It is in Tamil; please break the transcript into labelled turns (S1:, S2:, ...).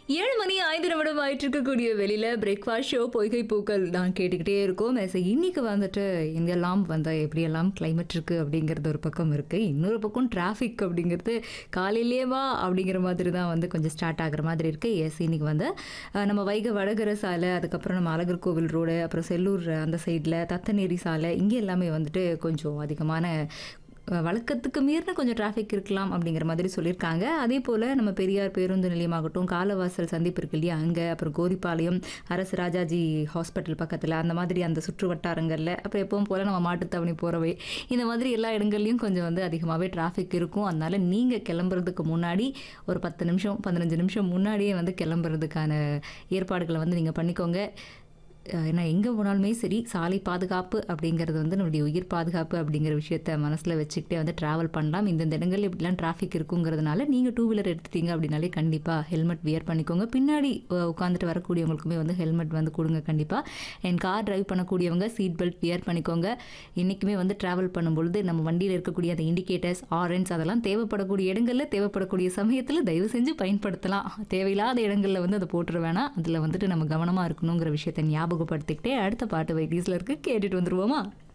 S1: ஏழு மணி ஐந்து நிமிடம் ஆயிட்டு இருக்கக்கூடிய வெளியில பிரேக்ஃபாஸ்ட் ஷோ பொய்கை பூக்கள் நான் கேட்டுக்கிட்டே இருக்கோம் as இன்னைக்கு வந்துட்டு எங்கெல்லாம் வந்த எப்படியெல்லாம் climate இருக்கு அப்படிங்கிறது ஒரு பக்கம் இருக்கு இன்னொரு பக்கம் டிராஃபிக் அப்படிங்கிறது காலையிலேயே வா அப்படிங்கிற மாதிரி தான் வந்து கொஞ்சம் ஸ்டார்ட் ஆகுற மாதிரி இருக்கு எஸ் இன்னைக்கு வந்து அஹ், நம்ம வைகை வடகர சாலை அதுக்கப்புறம் நம்ம அழகர் கோவில் ரோடு அப்புறம் செல்லூர் அந்த சைடில் தத்தநேரி சாலை இங்கே எல்லாமே வந்துட்டு கொஞ்சம் அதிகமான அஹ் வழக்கத்துக்கு மீறின கொஞ்சம் டிராஃபிக் இருக்கலாம் அப்படிங்கிற மாதிரி சொல்லியிருக்காங்க அதே போல் நம்ம பெரியார் பேருந்து நிலையமாகட்டும் காலவாசல் சந்திப்பு இருக்கு இல்லையா அங்கே அப்புறம் கோரிப்பாளையம் அரசு ராஜாஜி ஹாஸ்பிட்டல் பக்கத்தில் அந்த மாதிரி அந்த சுற்று வட்டாரங்களில் அப்புறம் எப்பவும் போல் நம்ம மாட்டுத்தாவணி போகிறவை இந்த மாதிரி எல்லா இடங்கள்லையும் கொஞ்சம் வந்து அதிகமாகவே டிராஃபிக் இருக்கும் அதனால நீங்கள் கிளம்புறதுக்கு முன்னாடி ஒரு பத்து நிமிஷம் பதினஞ்சு நிமிஷம் முன்னாடியே வந்து கிளம்புறதுக்கான ஏற்பாடுகளை வந்து நீங்கள் பண்ணிக்கோங்க அஹ் ஏன்னா எங்கே போனாலுமே சரி சாலை பாதுகாப்பு அப்படிங்கிறது வந்து நம்மளுடைய உயிர் பாதுகாப்பு அப்படிங்கிற விஷயத்த மனசில் வச்சுக்கிட்டே வந்து ட்ராவல் பண்ணலாம் இந்தந்த இடங்கள்ல இப்படிலாம் டிராஃபிக் இருக்குங்கிறதுனால நீங்கள் டூ வீலர் எடுத்துட்டீங்க அப்படின்னாலே கண்டிப்பாக ஹெல்மெட் வியர் பண்ணிக்கோங்க பின்னாடி அஹ், உட்காந்துட்டு வரக்கூடியவங்களுக்குமே வந்து ஹெல்மெட் வந்து கொடுங்க கண்டிப்பாக என் கார் டிரைவ் பண்ணக்கூடியவங்க சீட் பெல்ட் வியர் பண்ணிக்கோங்க என்றைக்குமே வந்து ட்ராவல் பண்ணும்பொழுது நம்ம வண்டியில் இருக்கக்கூடிய அந்த இண்டிகேட்டர்ஸ் ஆரன்ஸ் அதெல்லாம் தேவைப்படக்கூடிய இடங்களில் தேவைப்படக்கூடிய சமயத்தில் தயவு செஞ்சு பயன்படுத்தலாம் தேவையில்லாத இடங்களில் வந்து அதை போட்டுற வேணாம் அதில் வந்துட்டு நம்ம கவனமாக இருக்கணுங்கிற விஷயத்தை ஞாபகப்படுத்திக்கிட்டே அடுத்த பாட்டு வைத்தீஸில் இருக்கு கேட்டுட்டு வந்துருவோமா